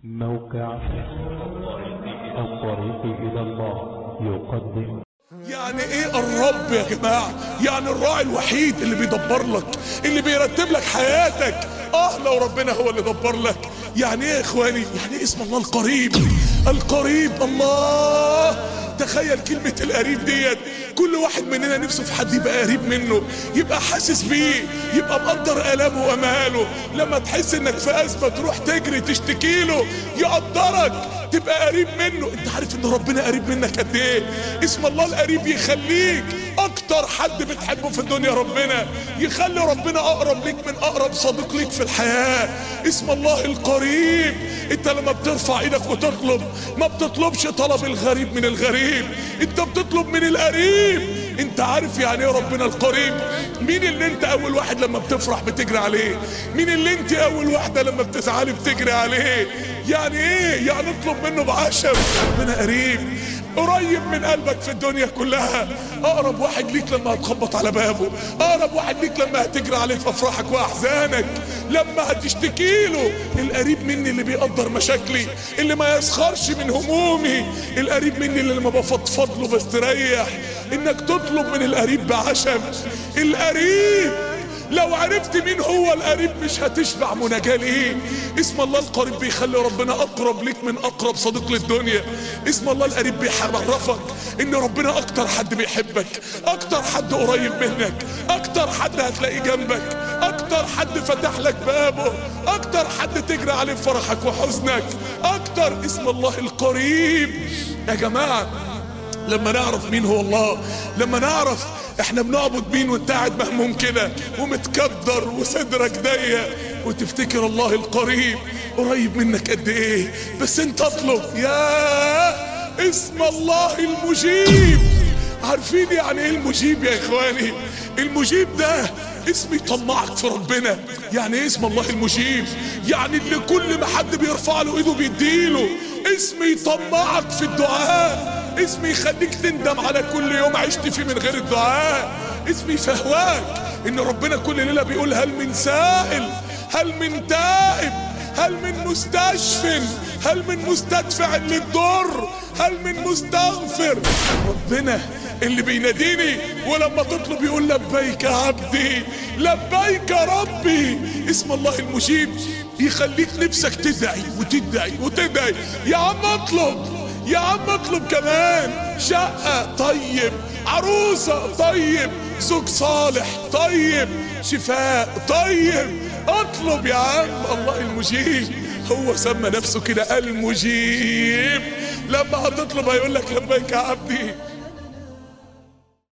موقع الطريق إلى الله يقدم يعني ايه الرب يا جماعة يعني الراعي الوحيد اللي بيدبر لك اللي بيرتب لك حياتك اه لو ربنا هو اللي دبر لك يعني ايه يا اخواني يعني إيه اسم الله القريب القريب الله تخيل كلمة القريب ديت كل واحد مننا نفسه في حد يبقى قريب منه يبقى حاسس بيه يبقى مقدر آلامه وأماله لما تحس انك في أزمة تروح تجري تشتكي له يقدرك تبقى قريب منه انت عارف ان ربنا قريب منك قد ايه اسم الله القريب يخليك اكتر حد بتحبه في الدنيا ربنا يخلي ربنا اقرب ليك من اقرب صديق ليك في الحياة اسم الله القريب انت لما بترفع ايدك وتطلب ما بتطلبش طلب الغريب من الغريب انت بتطلب من القريب انت عارف يعني ايه ربنا القريب مين اللي انت اول واحد لما بتفرح بتجري عليه مين اللي انت اول واحدة لما بتزعلي بتجري عليه يعني ايه يعني اطلب منه بعشم ربنا قريب قريب من قلبك في الدنيا كلها اقرب واحد ليك لما هتخبط على بابه اقرب واحد ليك لما هتجري عليه في افراحك واحزانك لما هتشتكي له القريب مني اللي بيقدر مشاكلي اللي ما يسخرش من همومي القريب مني اللي لما بفضفض له بستريح انك تطلب من القريب بعشم القريب لو عرفت مين هو القريب مش هتشبع مناجاة ليه اسم الله القريب بيخلي ربنا اقرب ليك من اقرب صديق للدنيا اسم الله القريب بيعرفك ان ربنا اكتر حد بيحبك اكتر حد قريب منك اكتر حد هتلاقيه جنبك اكتر حد فتح لك بابه اكتر حد تجري عليه في فرحك وحزنك اكتر اسم الله القريب يا جماعه لما نعرف مين هو الله لما نعرف احنا بنعبد مين وانت قاعد مهموم كده ومتكدر وصدرك ضيق وتفتكر الله القريب قريب منك قد ايه بس انت اطلب يا اسم الله المجيب عارفين يعني ايه المجيب يا اخواني المجيب ده اسم يطمعك في ربنا يعني ايه اسم الله المجيب يعني اللي كل ما حد بيرفع له ايده بيديله اسم يطمعك في الدعاء اسم يخليك تندم على كل يوم عشت فيه من غير الدعاء اسم يفهواك ان ربنا كل ليله بيقول هل من سائل هل من تائب هل من مستشف هل من مستدفع للضر هل من مستغفر ربنا اللي بيناديني ولما تطلب يقول لبيك يا عبدي لبيك يا ربي اسم الله المجيب يخليك نفسك تدعي وتدعي وتدعي يا عم اطلب يا عم اطلب كمان شقة طيب عروسة طيب زوج صالح طيب شفاء طيب اطلب يا عم الله المجيب هو سمى نفسه كده المجيب لما هتطلب هيقول لك لبيك يا عبدي